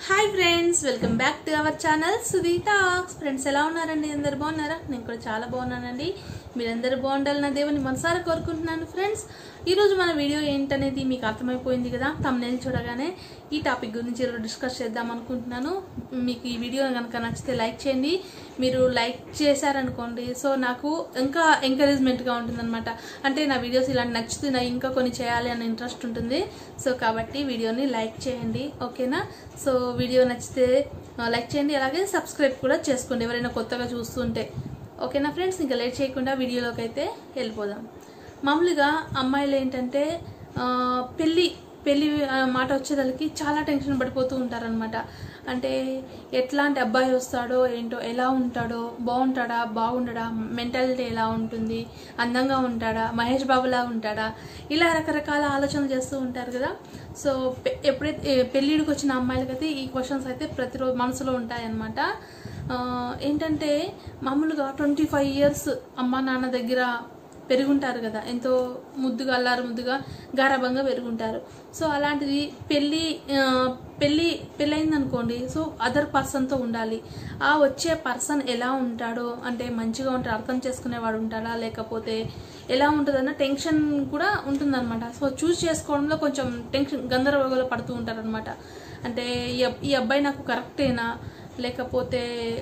hi friends welcome back to our channel Sudhi talks friends ఎలా ఉన్నారండి అందరు బాగున్నారా నేను కూడా చాలా బాగున్నానండి మీరందరూ బాగుండాలని దేవుని మనసారా కోరుకుంటున్నాను ఫ్రెండ్స్ ఈరోజు మన వీడియో ఏంటనేది మీకు అర్థమైపోయింది కదా తమ్నేల్ చూడగానే ఈ టాపిక్ గురించి ఈరోజు డిస్కస్ చేద్దాం అనుకుంటున్నాను మీకు ఈ వీడియో కనుక నచ్చితే లైక్ చేయండి మీరు లైక్ చేశారనుకోండి సో నాకు ఇంకా ఎంకరేజ్మెంట్గా ఉంటుందన్నమాట అంటే నా వీడియోస్ ఇలాంటి నచ్చుతున్నాయి ఇంకా కొన్ని చేయాలి అనే ఇంట్రెస్ట్ ఉంటుంది సో కాబట్టి వీడియోని లైక్ చేయండి ఓకేనా సో వీడియో నచ్చితే లైక్ చేయండి అలాగే సబ్స్క్రైబ్ కూడా చేసుకోండి ఎవరైనా కొత్తగా చూస్తుంటే ఓకేనా ఫ్రెండ్స్ ఇంకా లేట్ చేయకుండా వీడియోలోకి అయితే వెళ్ళిపోదాం మామూలుగా అమ్మాయిలు ఏంటంటే ఆ, పెళ్ళి పెళ్ళి ఆ, మాట వచ్చేదానికి చాలా టెన్షన్ పడిపోతూ ఉంటారనమాట అంటే ఎట్లాంటి అబ్బాయి వస్తాడో ఏంటో ఎలా ఉంటాడో బాగుంటాడా బాగుండడా మెంటాలిటీ ఎలా ఉంటుంది అందంగా ఉంటాడా మహేష్ బాబులా ఉంటాడా ఇలా రకరకాల ఆలోచనలు చేస్తూ ఉంటారు కదా సో పె- ఎప్పుడైతే ఏ, పెళ్ళిడికి వచ్చిన అమ్మాయిలకైతే ఈ క్వశ్చన్స్ అయితే ప్రతిరోజు మనసులో ఉంటాయన్నమాట ఆ, ఏంటంటే మామూలుగా ట్వంటీ ఫైవ్ ఇయర్స్ అమ్మా నాన్న దగ్గర పెరుగుంటారు కదా ఎంతో ముద్దుగా అల్లారు ముద్దుగా గారాభంగా పెరుగుంటారు సో అలాంటిది పెళ్ళి ఆ, పెళ్ళి పెళ్ళయింది అనుకోండి సో అదర్ పర్సన్తో ఉండాలి ఆ వచ్చే పర్సన్ ఎలా ఉంటాడో అంటే మంచిగా ఉంటాడు అర్థం చేసుకునేవాడు ఉంటాడా లేకపోతే ఎలా ఉంటుందన్న టెన్షన్ కూడా ఉంటుందన్నమాట సో చూస్ చేసుకోవడంలో కొంచెం టెన్షన్ గందరగోళ పడుతూ ఉంటారనమాట అంటే ఈ అబ్- ఈ అబ్బాయి నాకు కరెక్టేనా లేకపోతే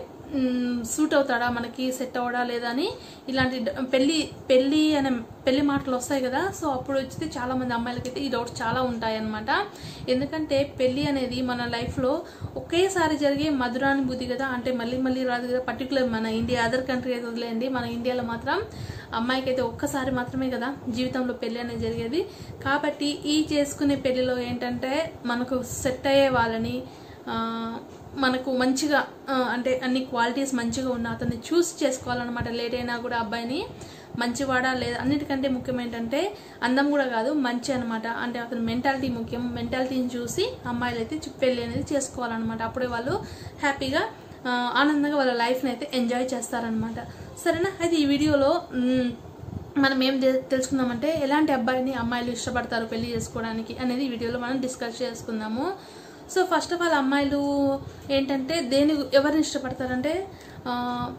సూట్ అవుతాడా మనకి సెట్ అవ్వడా లేదా అని ఇలాంటి డ- పెళ్లి పెళ్లి అనే పెళ్లి మాటలు వస్తాయి కదా సో అప్పుడు వచ్చితే చాలా మంది అమ్మాయిలకైతే ఈ డౌట్స్ చాలా ఉంటాయి అనమాట ఎందుకంటే పెళ్లి అనేది మన లైఫ్లో ఒకేసారి జరిగే మధురానుభూతి కదా అంటే మళ్ళీ మళ్ళీ రాదు కదా పర్టికులర్ మన ఇండియా అదర్ కంట్రీ అయితే వదిలేయండి మన ఇండియాలో మాత్రం అమ్మాయికి అయితే ఒక్కసారి మాత్రమే కదా జీవితంలో పెళ్లి అనేది జరిగేది కాబట్టి ఈ చేసుకునే పెళ్లిలో ఏంటంటే మనకు సెట్ అయ్యే వాళ్ళని ఆ, మనకు మంచిగా ఆ, అంటే అన్ని క్వాలిటీస్ మంచిగా ఉన్న అతన్ని చూస్ చేసుకోవాలన్నమాట లేట్ అయినా కూడా అబ్బాయిని మంచివాడా లేదా అన్నిటికంటే ముఖ్యం ఏంటంటే అందం కూడా కాదు మంచి అనమాట అంటే అతని మెంటాలిటీ ముఖ్యం మెంటాలిటీని చూసి అమ్మాయిలు అయితే చి- పెళ్లి అనేది చేసుకోవాలన్నమాట అప్పుడే వాళ్ళు హ్యాపీగా ఆ, ఆనందంగా వాళ్ళ లైఫ్ని అయితే ఎంజాయ్ చేస్తారనమాట సరేనా అయితే ఈ వీడియోలో మ్, మనం ఏం తె- తెలుసుకుందామంటే ఎలాంటి అబ్బాయిని అమ్మాయిలు ఇష్టపడతారు పెళ్లి చేసుకోవడానికి అనేది ఈ వీడియోలో మనం డిస్కస్ చేసుకుందాము సో ఫస్ట్ ఆఫ్ ఆల్ అమ్మాయిలు ఏంటంటే దేని ఎవరిని ఇష్టపడతారంటే ఆ,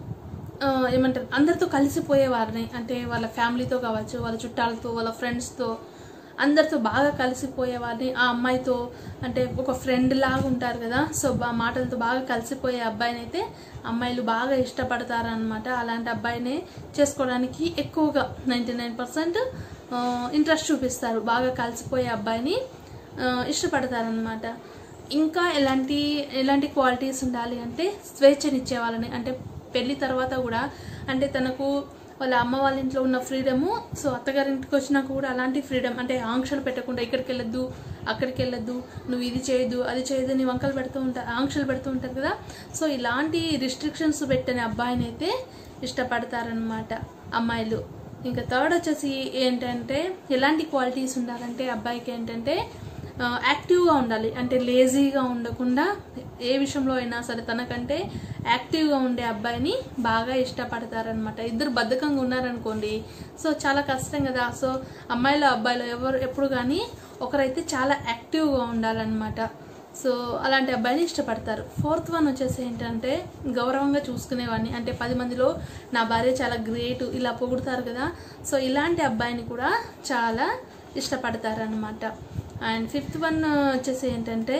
ఆ, ఏమంటారు అందరితో కలిసిపోయే వారిని అంటే వాళ్ళ ఫ్యామిలీతో కావచ్చు వాళ్ళ చుట్టాలతో వాళ్ళ ఫ్రెండ్స్తో అందరితో బాగా కలిసిపోయే వారిని ఆ అమ్మాయితో అంటే ఒక ఫ్రెండ్ లాగా ఉంటారు కదా సో బా మాటలతో బాగా కలిసిపోయే అబ్బాయిని అయితే అమ్మాయిలు బాగా ఇష్టపడతారనమాట అలాంటి అబ్బాయినే చేసుకోవడానికి ఎక్కువగా నైంటీ నైన్ పర్సెంట్ ఇంట్రెస్ట్ చూపిస్తారు బాగా కలిసిపోయే అబ్బాయిని ఆ, ఇష్టపడతారనమాట ఇంకా ఎలాంటి ఎలాంటి క్వాలిటీస్ ఉండాలి అంటే స్వేచ్ఛనిచ్చే వాళ్ళని అంటే పెళ్లి తర్వాత కూడా అంటే తనకు వాళ్ళ అమ్మ వాళ్ళ ఇంట్లో ఉన్న ఫ్రీడము సో అత్తగారింటికి వచ్చినాక కూడా అలాంటి ఫ్రీడమ్ అంటే ఆంక్షలు పెట్టకుండా ఇక్కడికి వెళ్ళొద్దు అక్కడికి వెళ్ళొద్దు నువ్వు ఇది చేయొద్దు అది చేయొద్దు నీ వంకలు పెడుతూ ఉంటారు ఆంక్షలు పెడుతూ ఉంటారు కదా సో ఇలాంటి రిస్ట్రిక్షన్స్ పెట్టని అబ్బాయిని అయితే ఇష్టపడతారనమాట అమ్మాయిలు ఇంకా థర్డ్ వచ్చేసి ఏంటంటే ఎలాంటి క్వాలిటీస్ ఉండాలంటే అబ్బాయికి ఏంటంటే ఆ, యాక్టివ్గా ఉండాలి అంటే లేజీగా ఉండకుండా ఏ విషయంలో అయినా సరే తనకంటే యాక్టివ్గా ఉండే అబ్బాయిని బాగా ఇష్టపడతారనమాట ఇద్దరు బద్ధకంగా ఉన్నారనుకోండి సో చాలా కష్టం కదా సో అమ్మాయిలు అబ్బాయిలు ఎవరు ఎప్పుడు కానీ ఒకరైతే చాలా యాక్టివ్గా ఉండాలన్నమాట సో అలాంటి అబ్బాయిని ఇష్టపడతారు ఫోర్త్ వన్ వచ్చేసి ఏంటంటే గౌరవంగా చూసుకునేవాడిని అంటే పది మందిలో నా భార్య చాలా గ్రేట్ ఇలా పొగుడుతారు కదా సో ఇలాంటి అబ్బాయిని కూడా చాలా ఇష్టపడతారనమాట అండ్ ఫిఫ్త్ వన్ వచ్చేసి ఏంటంటే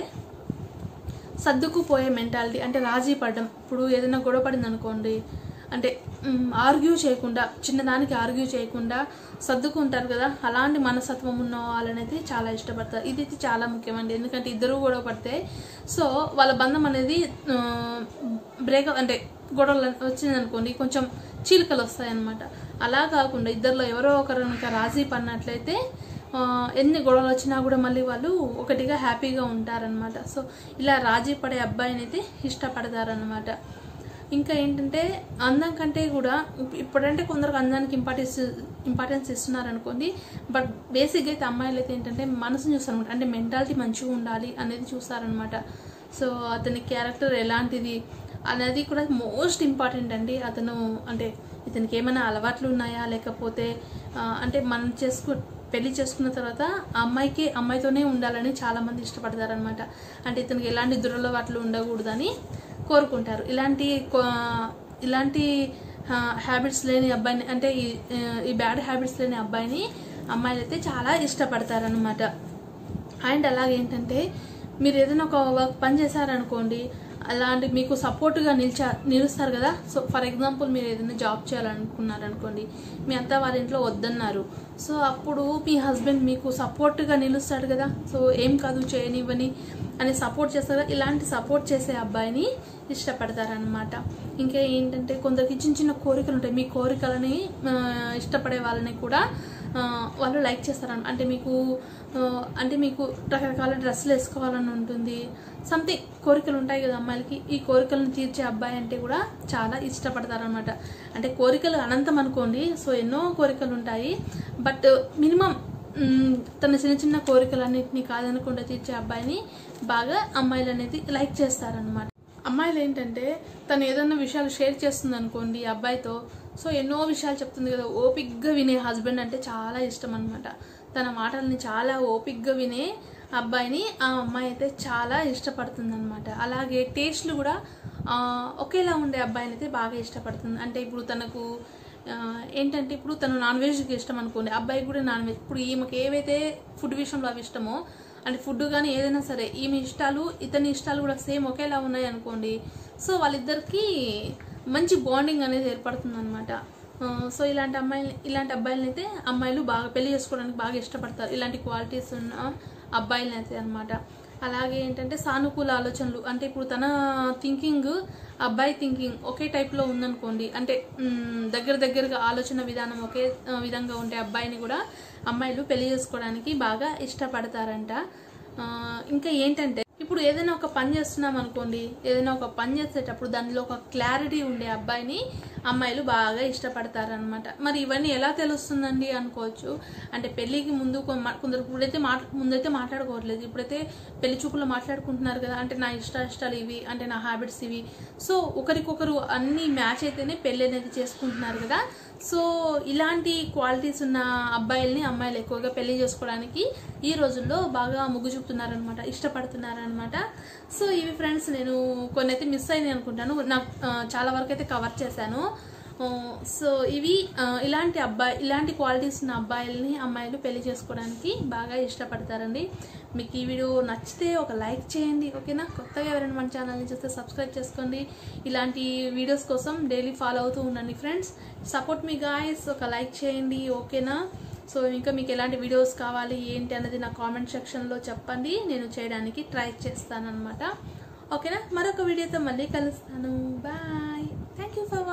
సర్దుకుపోయే మెంటాలిటీ అంటే రాజీ పడడం ఇప్పుడు ఏదైనా గొడవ పడింది అనుకోండి అంటే ఆర్గ్యూ చేయకుండా చిన్నదానికి ఆర్గ్యూ చేయకుండా సర్దుకుంటారు కదా అలాంటి మనస్తత్వం ఉన్న వాళ్ళనైతే చాలా ఇష్టపడతారు ఇది అయితే చాలా ముఖ్యమండి ఎందుకంటే ఇద్దరు గొడవ పడితే సో వాళ్ళ బంధం అనేది బ్రేక్ అంటే గొడవలు వచ్చింది అనుకోండి కొంచెం చీలికలు వస్తాయన్నమాట అలా కాకుండా ఇద్దరిలో ఎవరో ఒకరు కనుక రాజీ పడినట్లయితే ఆ, ఎన్ని గొడవలు వచ్చినా కూడా మళ్ళీ వాళ్ళు ఒకటిగా హ్యాపీగా ఉంటారనమాట సో ఇలా రాజీ పడే అబ్బాయిని అయితే ఇష్టపడతారనమాట ఇంకా ఏంటంటే అందం కంటే కూడా ఇప్- ఇప్పుడంటే కొందరికి అందానికి ఇంపార్టెన్స్ ఇంపార్టెన్స్ ఇస్తున్నారు అనుకోండి బట్ బేసిక్గా అయితే అమ్మాయిలు అయితే ఏంటంటే మనసుని చూస్తారనమాట అంటే మెంటాలిటీ మంచిగా ఉండాలి అనేది చూస్తారనమాట సో అతని క్యారెక్టర్ ఎలాంటిది అనేది కూడా మోస్ట్ ఇంపార్టెంట్ అండి అతను అంటే ఇతనికి ఏమైనా అలవాట్లు ఉన్నాయా లేకపోతే ఆ, అంటే మనం చేసుకు పెళ్లి చేసుకున్న తర్వాత ఆ అమ్మాయికి అమ్మాయితోనే ఉండాలని చాలా మంది ఇష్టపడతారు అనమాట అంటే ఇతనికి ఎలాంటి దురలవాట్లు ఉండకూడదని కోరుకుంటారు ఇలాంటి కో- ఇలాంటి హ్యాబిట్స్ లేని అబ్బాయిని అంటే ఈ ఆ, ఈ బ్యాడ్ హ్యాబిట్స్ లేని అబ్బాయిని అమ్మాయిలు అయితే చాలా ఇష్టపడతారనమాట అండ్ అలాగే ఏంటంటే మీరు ఏదైనా ఒక వర్క్ పని చేశారనుకోండి అలాంటి మీకు సపోర్ట్గా నిలిచా నిలుస్తారు కదా సో ఫర్ ఎగ్జాంపుల్ మీరు ఏదైనా జాబ్ చేయాలనుకున్నారనుకోండి మీ అంతా వాళ్ళ ఇంట్లో వద్దన్నారు సో అప్పుడు మీ హస్బెండ్ మీకు సపోర్ట్గా నిలుస్తాడు కదా సో ఏం కాదు చేయనివ్వని అని సపోర్ట్ చేస్తారు కదా ఇలాంటి సపోర్ట్ చేసే అబ్బాయిని ఇష్టపడతారనమాట ఇంకా ఏంటంటే కొందరికి చిన్న చిన్న కోరికలు ఉంటాయి మీ కోరికలని ఆ, ఇష్టపడే వాళ్ళని కూడా ఆ, వాళ్ళు లైక్ చేస్తారని అంటే మీకు ఆ, అంటే మీకు రకరకాల డ్రెస్సులు వేసుకోవాలని ఉంటుంది సంథింగ్ కోరికలు ఉంటాయి కదా అమ్మాయిలకి ఈ కోరికలను తీర్చే అబ్బాయి అంటే కూడా చాలా ఇష్టపడతారనమాట అంటే కోరికలు అనంతం అనుకోండి సో ఎన్నో కోరికలు ఉంటాయి బట్ మినిమం తన చిన్న చిన్న కోరికలన్నింటినీ కాదనకుండా తీర్చే అబ్బాయిని బాగా అమ్మాయిలు అనేది లైక్ చేస్తారనమాట అమ్మాయిలు ఏంటంటే తను ఏదైనా విషయాలు షేర్ చేస్తుంది అనుకోండి ఈ అబ్బాయితో సో ఎన్నో విషయాలు చెప్తుంది కదా ఓపిక్గా వినే హస్బెండ్ అంటే చాలా ఇష్టం అనమాట తన మాటల్ని చాలా ఓపిక్గా వినే అబ్బాయిని ఆ అమ్మాయి అయితే చాలా ఇష్టపడుతుంది అనమాట అలాగే టేస్ట్లు కూడా ఆ, ఒకేలా ఉండే అబ్బాయిని అయితే బాగా ఇష్టపడుతుంది అంటే ఇప్పుడు తనకు ఆ, ఏంటంటే ఇప్పుడు తను నాన్ వెజ్కి ఇష్టం అనుకోండి అబ్బాయి కూడా నాన్ వెజ్ ఇప్పుడు ఈమెకి ఏవైతే ఫుడ్ విషయంలో అవి ఇష్టమో అంటే ఫుడ్ కానీ ఏదైనా సరే ఈమె ఇష్టాలు ఇతని ఇష్టాలు కూడా సేమ్ ఒకేలా ఉన్నాయి అనుకోండి సో వాళ్ళిద్దరికి మంచి బాండింగ్ అనేది ఏర్పడుతుంది అనమాట సో ఇలాంటి అమ్మాయిలు ఇలాంటి అబ్బాయిలని అయితే అమ్మాయిలు బాగా పెళ్లి చేసుకోవడానికి బాగా ఇష్టపడతారు ఇలాంటి క్వాలిటీస్ ఉన్న అబ్బాయిలని అయితే అనమాట అలాగే ఏంటంటే సానుకూల ఆలోచనలు అంటే ఇప్పుడు తన థింకింగ్ అబ్బాయి థింకింగ్ ఒకే టైప్లో ఉందనుకోండి అంటే మ్, దగ్గర దగ్గరగా ఆలోచన విధానం ఒకే ఆ, విధంగా ఉండే అబ్బాయిని కూడా అమ్మాయిలు పెళ్లి చేసుకోవడానికి బాగా ఇష్టపడతారంట ఆ, ఇంకా ఏంటంటే ఇప్పుడు ఏదైనా ఒక పని చేస్తున్నాం అనుకోండి ఏదైనా ఒక పని చేసేటప్పుడు దానిలో ఒక క్లారిటీ ఉండే అబ్బాయిని అమ్మాయిలు బాగా ఇష్టపడతారనమాట మరి ఇవన్నీ ఎలా తెలుస్తుందండి అనుకోవచ్చు అంటే పెళ్ళికి ముందు కొ- మా- కొందరు ఇప్పుడైతే మాట ముందైతే మాట్లాడుకోవట్లేదు ఇప్పుడైతే పెళ్లి చూపులో మాట్లాడుకుంటున్నారు కదా అంటే నా ఇష్ట ఇష్టాలు ఇవి అంటే నా హ్యాబిట్స్ ఇవి సో ఒకరికొకరు అన్ని మ్యాచ్ అయితేనే పెళ్ళి అనేది చేసుకుంటున్నారు కదా సో ఇలాంటి క్వాలిటీస్ ఉన్న అబ్బాయిల్ని అమ్మాయిలు ఎక్కువగా పెళ్లి చేసుకోవడానికి ఈ రోజుల్లో బాగా మొగ్గు చూపుతున్నారనమాట ఇష్టపడుతున్నారనమాట సో ఇవి ఫ్రెండ్స్ నేను కొన్ని అయితే మిస్ అయినాయి అనుకుంటాను నాకు ఆ, చాలా వరకు అయితే కవర్ చేశాను ఆ, సో ఇవి ఆ, ఇలాంటి అబ్బాయి ఇలాంటి క్వాలిటీస్ ఉన్న అబ్బాయిల్ని అమ్మాయిలు పెళ్లి చేసుకోవడానికి బాగా ఇష్టపడతారండి మీకు ఈ వీడియో నచ్చితే ఒక లైక్ చేయండి ఓకేనా కొత్తగా ఎవరైనా మన ఛానల్ని చూస్తే సబ్స్క్రైబ్ చేసుకోండి ఇలాంటి వీడియోస్ కోసం డైలీ ఫాలో అవుతూ ఉండండి ఫ్రెండ్స్ సపోర్ట్ మీ గాయస్ ఒక లైక్ చేయండి ఓకేనా సో ఇంకా మీకు ఎలాంటి వీడియోస్ కావాలి ఏంటి అన్నది నా కామెంట్ సెక్షన్లో చెప్పండి నేను చేయడానికి ట్రై చేస్తాను అనమాట ఓకేనా మరొక వీడియోతో మళ్ళీ కలుస్తాను బాయ్ థ్యాంక్ యూ ఫర్